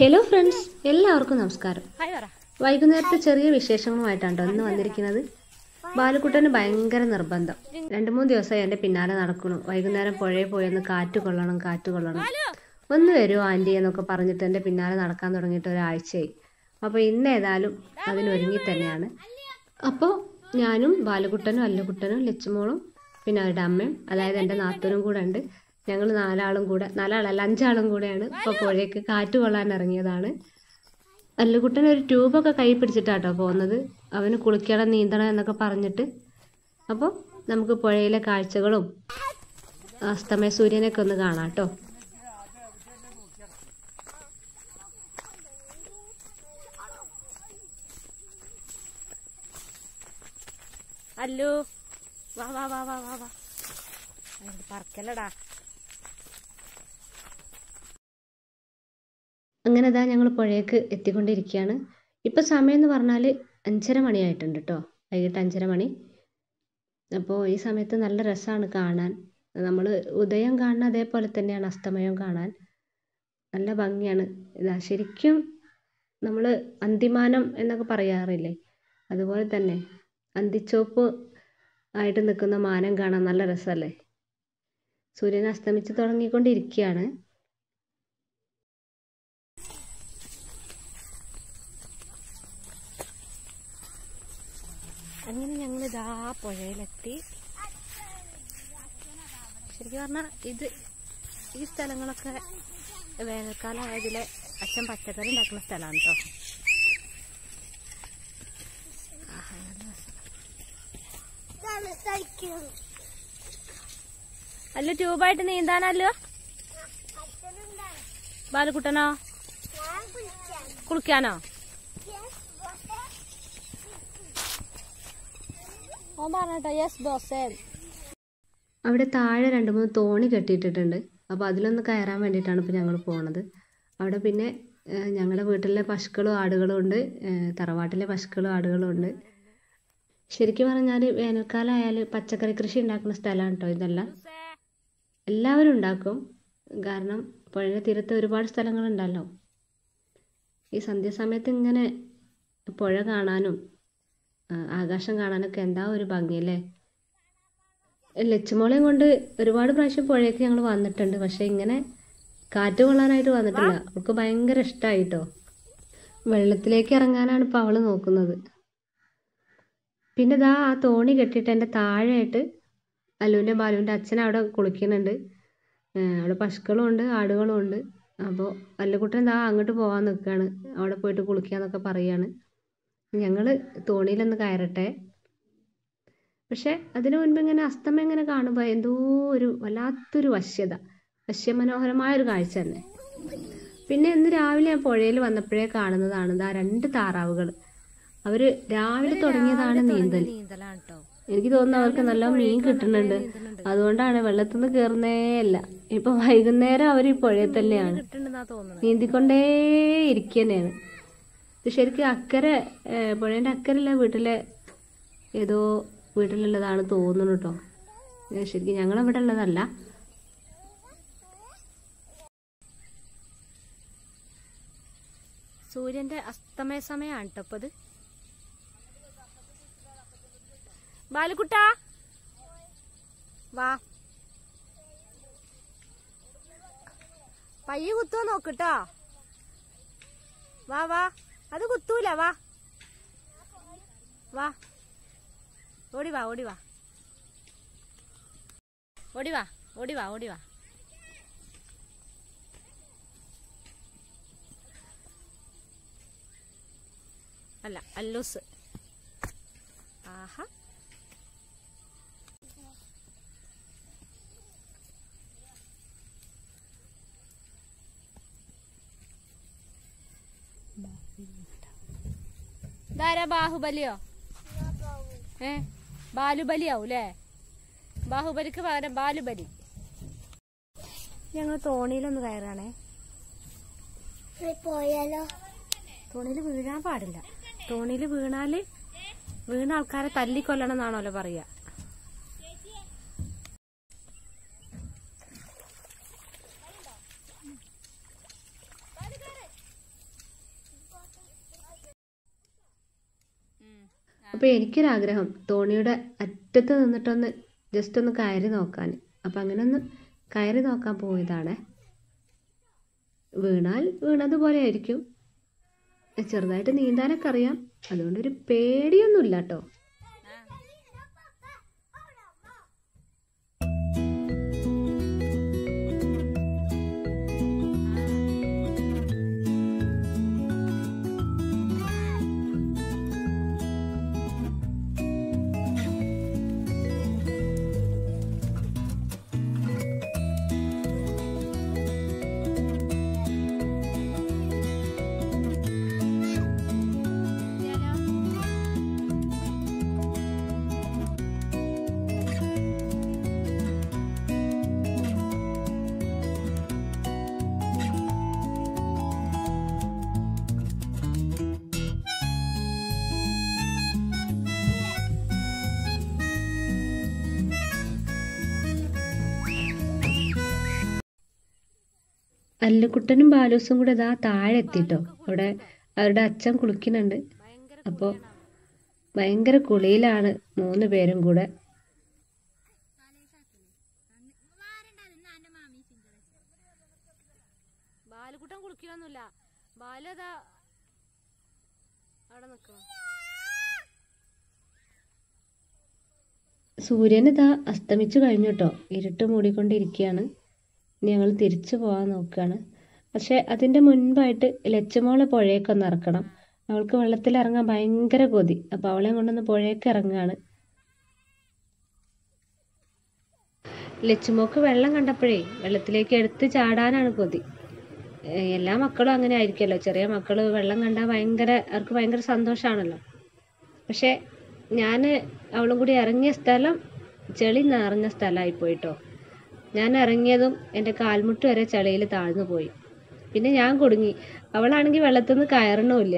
hello friends എല്ലാവർക്കും നമസ്കാരം hi പറ വൈകുന്നേരത്തെ ചെറിയ വിശേഷങ്ങളുമായിട്ടാണ് കേട്ടോ ഇന്ന് വന്നിരിക്കുന്നത് ബാലുക്കുട്ടന് ഭയങ്കര നിർബന്ധം രണ്ട് മൂന്ന് ദിവസമായി എൻ്റെ പിന്നാലെ നടക്കണു വൈകുന്നേരം പുഴയിൽ പോയി ഒന്ന് കാറ്റ് കൊള്ളണം കാറ്റ് കൊള്ളണം ഒന്ന് വരുമോ ആൻറ്റി എന്നൊക്കെ പറഞ്ഞിട്ട് എൻ്റെ പിന്നാലെ നടക്കാൻ തുടങ്ങിയിട്ട് ഒരാഴ്ചയായി അപ്പോൾ ഇന്ന് ഏതായാലും അതിനൊരുങ്ങി തന്നെയാണ് അപ്പോൾ ഞാനും ബാലുക്കുട്ടനും അല്ലുകുട്ടനും ലച്ചുമോളും പിന്നെ അവരുടെ അമ്മയും അതായത് എൻ്റെ നാത്തൂനും കൂടെ ഉണ്ട് ഞങ്ങൾ നാലാളും കൂടെ നാലാളല്ല അഞ്ചാളും കൂടെയാണ് ഇപ്പോൾ പുഴയ്ക്ക് കാറ്റ് കൊള്ളാൻ ഇറങ്ങിയതാണ് അല്ലുകുട്ടൻ ഒരു ട്യൂബൊക്കെ കൈ പിടിച്ചിട്ടാട്ടോ പോകുന്നത് അവന് കുളിക്കണം നീന്തണം എന്നൊക്കെ പറഞ്ഞിട്ട് അപ്പോൾ നമുക്ക് പുഴയിലെ കാഴ്ചകളും അസ്തമയ സൂര്യനൊക്കെ ഒന്ന് കാണാം കേട്ടോ അല്ലു വാ വാ വാ വാ വാ വാ അങ്ങോട്ട് പറക്കല്ലടാ അങ്ങനെ ഇതാ ഞങ്ങൾ പുഴയ്ക്ക് എത്തിക്കൊണ്ടിരിക്കുകയാണ് ഇപ്പോൾ സമയം എന്ന് പറഞ്ഞാൽ അഞ്ചര മണിയായിട്ടുണ്ട് കേട്ടോ വൈകിട്ട് അഞ്ചര മണി അപ്പോൾ ഈ സമയത്ത് നല്ല രസമാണ് കാണാൻ നമ്മൾ ഉദയം കാണുന്ന അതേപോലെ തന്നെയാണ് അസ്തമയം കാണാൻ നല്ല ഭംഗിയാണ് ഇതാ ശരിക്കും നമ്മൾ അന്തിമാനം എന്നൊക്കെ പറയാറില്ലേ അതുപോലെ തന്നെ അന്തിച്ചോപ്പ് ആയിട്ട് നിൽക്കുന്ന മാനം കാണാൻ നല്ല രസമല്ലേ സൂര്യൻ അസ്തമിച്ച് തുടങ്ങിക്കൊണ്ടിരിക്കുകയാണ് അങ്ങനെ ഞങ്ങൾ ഇതാ പുഴയിലെത്തി ശരിക്കും പറഞ്ഞാൽ ഇത് ഈ സ്ഥലങ്ങളൊക്കെ വേനൽക്കാലം ആയതിലെ അച്ഛൻ പച്ചക്കറി ഉണ്ടാക്കുന്ന സ്ഥലമാണ് കേട്ടോ അല്ല ട്യൂബായിട്ട് നീന്താനല്ലോ ബാലക്കുട്ടനോ കുളിക്കാനോ ഓൻ പറഞ്ഞോ യെസ് ബോസേ അവിടെ താഴെ രണ്ട് മൂന്ന് തോണി കെട്ടിയിട്ടിട്ടുണ്ട് അപ്പോൾ അതിലൊന്ന് കയറാൻ വേണ്ടിയിട്ടാണ് ഇപ്പോൾ ഞങ്ങൾ പോണത് അവിടെ പിന്നെ ഏഹ്, ഞങ്ങളുടെ വീട്ടിലെ പശുക്കളും ആടുകളും ഉണ്ട് ഏഹ്, തറവാട്ടിലെ പശുക്കളും ആടുകളും ഉണ്ട് ശരിക്കും പറഞ്ഞാൽ വേനൽക്കാലം ആയാൽ പച്ചക്കറി കൃഷി ഉണ്ടാക്കുന്ന സ്ഥലമാണ് കേട്ടോ ഇതെല്ലാം എല്ലാവരും ഉണ്ടാക്കും കാരണം പുഴയുടെ തീരത്ത് ഒരുപാട് സ്ഥലങ്ങളുണ്ടല്ലോ ഈ സന്ധ്യാസമയത്ത് ഇങ്ങനെ പുഴ കാണാനും ആ, ആകാശം കാണാനൊക്കെ എന്താ ഒരു ഭംഗിയല്ലേ ലച്ചുമോളെയും കൊണ്ട് ഒരുപാട് പ്രാവശ്യം പുഴയ്ക്ക് ഞങ്ങൾ വന്നിട്ടുണ്ട് പക്ഷെ ഇങ്ങനെ കാറ്റ് കൊള്ളാനായിട്ട് വന്നിട്ടില്ല അവൾക്ക് ഭയങ്കര ഇഷ്ടമായിട്ടോ വെള്ളത്തിലേക്ക് ഇറങ്ങാനാണ് ഇപ്പോൾ അവൾ നോക്കുന്നത് പിന്നെ ഇതാ ആ തോണി കെട്ടിയിട്ട് എൻ്റെ താഴെയായിട്ട് അല്ലുവിൻ്റെ ബാലുവിൻ്റെ അച്ഛൻ അവിടെ കുളിക്കുന്നുണ്ട് ഏഹ് അവിടെ പശുക്കളും ഉണ്ട് ആടുകളും ഉണ്ട് അപ്പോൾ അല്ലുകുട്ടൻ ദാ അങ്ങോട്ട് പോകാൻ നിൽക്കുകയാണ് അവിടെ പോയിട്ട് കുളിക്കാന്നൊക്കെ പറയാണ് ഞങ്ങൾ തോണിയിലൊന്ന് കയറട്ടെ പക്ഷെ അതിനു മുൻപ് ഇങ്ങനെ അസ്തമയം ഇങ്ങനെ കാണുമ്പോൾ എന്തോ ഒരു വല്ലാത്തൊരു വശ്യത വശ്യമനോഹരമായ ഒരു കാഴ്ച തന്നെ പിന്നെ ഇന്ന് രാവിലെ ഞാൻ പുഴയിൽ വന്നപ്പോഴേ കാണുന്നതാണ് ഇതാ രണ്ട് താറാവുകൾ അവർ രാവിലെ തുടങ്ങിയതാണ് നീന്തൽ നീന്തലാണ് കേട്ടോ എനിക്ക് തോന്നുന്നു അവർക്ക് നല്ല മീൻ കിട്ടുന്നുണ്ട് അതുകൊണ്ടാണ് വെള്ളത്തിൽ നിന്ന് കയറുന്നേ അല്ല ഇപ്പൊ വൈകുന്നേരം അവർ ഈ പുഴയിൽ തന്നെയാണ് കിട്ടുണ്ടെന്നാ തോന്നുന്നത് നീന്തിക്കൊണ്ടേ ഇരിക്കുക തന്നെയാണ് ഇത് ശരിക്കും അക്കരെ ഏഹ്, പുഴേൻ്റെ അക്കരല്ല വീട്ടിലെ ഏതോ വീട്ടിലുള്ളതാണ് തോന്നുന്നു കേട്ടോ ഏഹ്, ശരിക്കും ഞങ്ങളവിടെ ഉള്ളതല്ല സൂര്യന്റെ അസ്തമയ സമയമാണ് കേട്ടോ ഇപ്പൊ ഇത് ബാലുക്കുട്ടാ വാ പയ്യ കുത്തോ നോക്കട്ടോ വാ വാ അത് കുത്തൂല വാ വാ ഓടി വാ ഓടി വാ ഓടി വാ ഓടി വാ ഓടി വാ അല്ല അല്ലൂസ് ആഹാ ഇതാരാ ബാഹുബലിയോ ഏ ബാലുബലിയാവും അല്ലേ ബാഹുബലിക്ക് പകരം ബാലുബലി ഞങ്ങൾ തോണിയിലൊന്ന് കയറാണേ പോയാലോ തോണിയിൽ വീഴാൻ പാടില്ല തോണിയിൽ വീണാല് വീണ ആൾക്കാരെ തല്ലിക്കൊല്ലണം എന്നാണല്ലോ പറയാ അപ്പോൾ എനിക്കൊരാഗ്രഹം തോണിയുടെ അറ്റത്ത് നിന്നിട്ടൊന്ന് ജസ്റ്റ് ഒന്ന് കയറി നോക്കാൻ അപ്പം അങ്ങനെ ഒന്ന് കയറി നോക്കാൻ പോയതാണേ വീണാൽ വീണതുപോലെ ആയിരിക്കും ചെറുതായിട്ട് നീന്താനൊക്കെ അറിയാം അതുകൊണ്ടൊരു പേടിയൊന്നുമില്ല കേട്ടോ അല്ലുക്കുട്ടനും ബാലൂസും കൂടെ ഇതാ താഴെ എത്തിട്ടോ അവിടെ അവരുടെ അച്ഛൻ കുളിക്കുന്നുണ്ട് അപ്പോൾ ഭയങ്കര കുളിയിലാണ് മൂന്ന് പേരും കൂടെ ബാലുകുട്ടൻ കുളിക്കലൊന്നുമില്ല ബാലു അതാ അവിടെ നിൽക്കണം സൂര്യൻ ഇതാ അസ്തമിച്ചു കഴിഞ്ഞു കേട്ടോ ഇരുട്ട് മൂടിക്കൊണ്ടിരിക്കുകയാണ് ഇനി ഞങ്ങൾ തിരിച്ചു പോകാൻ നോക്കുകയാണ് പക്ഷെ അതിൻ്റെ മുൻപായിട്ട് ലച്ചുമോളെ പുഴയൊക്കൊന്ന് ഇറക്കണം അവൾക്ക് വെള്ളത്തിൽ ഇറങ്ങാൻ ഭയങ്കര കൊതി അപ്പോൾ അവളെ കൊണ്ടൊന്ന് പുഴയൊക്കെ ഇറങ്ങുകയാണ് ലച്ചുമോക്ക് വെള്ളം കണ്ടപ്പോഴേ വെള്ളത്തിലേക്ക് എടുത്ത് ചാടാനാണ് കൊതി ഏഹ് എല്ലാ മക്കളും അങ്ങനെ ആയിരിക്കുമല്ലോ ചെറിയ മക്കൾ വെള്ളം കണ്ടാൽ ഭയങ്കര അവർക്ക് ഭയങ്കര സന്തോഷമാണല്ലോ പക്ഷേ ഞാൻ അവളും കൂടി ഇറങ്ങിയ സ്ഥലം ചെളി നിറഞ്ഞ സ്ഥലമായി പോയിട്ടോ ഞാൻ ഇറങ്ങിയതും എൻ്റെ കാൽമുട്ട് വരെ ചെളിയിൽ താഴ്ന്നു പോയി പിന്നെ ഞാൻ കുടുങ്ങി അവളാണെങ്കിൽ വെള്ളത്തിൽ നിന്ന് കയറണമില്ല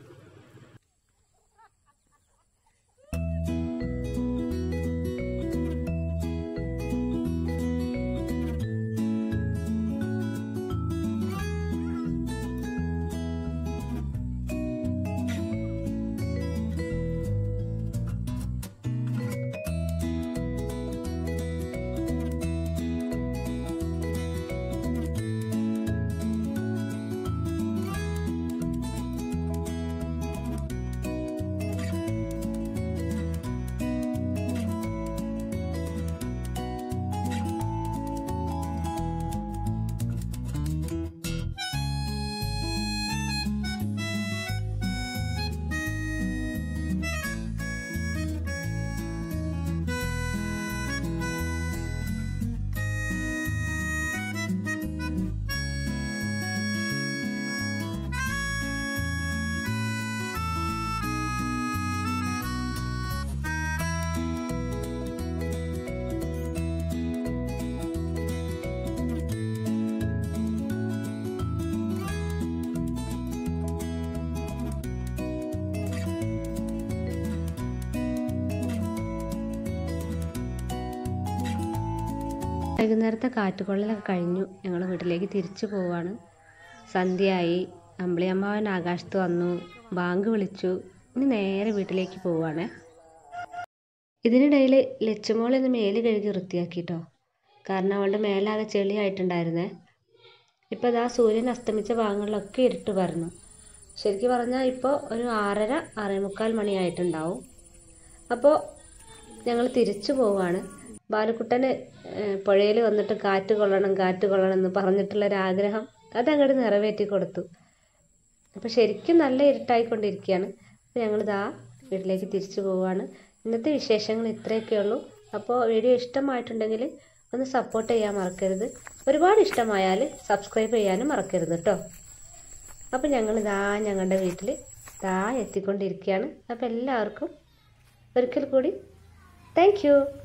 വൈകുന്നേരത്തെ കാറ്റുകൊള്ളലൊക്കെ കഴിഞ്ഞു ഞങ്ങൾ വീട്ടിലേക്ക് തിരിച്ചു പോവാണ് സന്ധ്യയായി അമ്പിളിയമ്മാവൻ ആകാശത്ത് വന്നു ബാങ്ക് വിളിച്ചു ഇനി നേരെ വീട്ടിലേക്ക് പോവാണ് ഇതിനിടയിൽ ലച്ചുമോളൊന്ന് മേല് കഴുകി വൃത്തിയാക്കിട്ടോ കാരണം അവളുടെ മേലാകെ ചെളിയായിട്ടുണ്ടായിരുന്നേ ഇപ്പോൾ ഇതാ സൂര്യൻ അസ്തമിച്ച ഭാഗങ്ങളിലൊക്കെ ഇരുട്ട് പറഞ്ഞു ശരിക്കും പറഞ്ഞാൽ ഇപ്പോൾ ഒരു ആറര ആറേമുക്കാൽ മണിയായിട്ടുണ്ടാവും അപ്പോൾ ഞങ്ങൾ തിരിച്ചു പോവാണ് ബാലുക്കുട്ടന് പുഴയിൽ വന്നിട്ട് കാറ്റ് കൊള്ളണം കാറ്റ് കൊള്ളണം എന്ന് പറഞ്ഞിട്ടുള്ളൊരാഗ്രഹം അതങ്ങോട്ട് നിറവേറ്റി കൊടുത്തു അപ്പോൾ ശരിക്കും നല്ല ഇരുട്ടായിക്കൊണ്ടിരിക്കുകയാണ് അപ്പോൾ ഞങ്ങളിതാ വീട്ടിലേക്ക് തിരിച്ചു പോവുകയാണ് ഇന്നത്തെ വിശേഷങ്ങൾ ഇത്രയൊക്കെ ഉള്ളൂ അപ്പോൾ വീഡിയോ ഇഷ്ടമായിട്ടുണ്ടെങ്കിൽ ഒന്ന് സപ്പോർട്ട് ചെയ്യാൻ മറക്കരുത് ഒരുപാട് ഇഷ്ടമായാൽ സബ്സ്ക്രൈബ് ചെയ്യാനും മറക്കരുത് കേട്ടോ അപ്പോൾ ഞങ്ങളിതാ ഞങ്ങളുടെ വീട്ടിൽ ദാ എത്തിക്കൊണ്ടിരിക്കുകയാണ് അപ്പോൾ എല്ലാവർക്കും ഒരിക്കൽ കൂടി താങ്ക് യു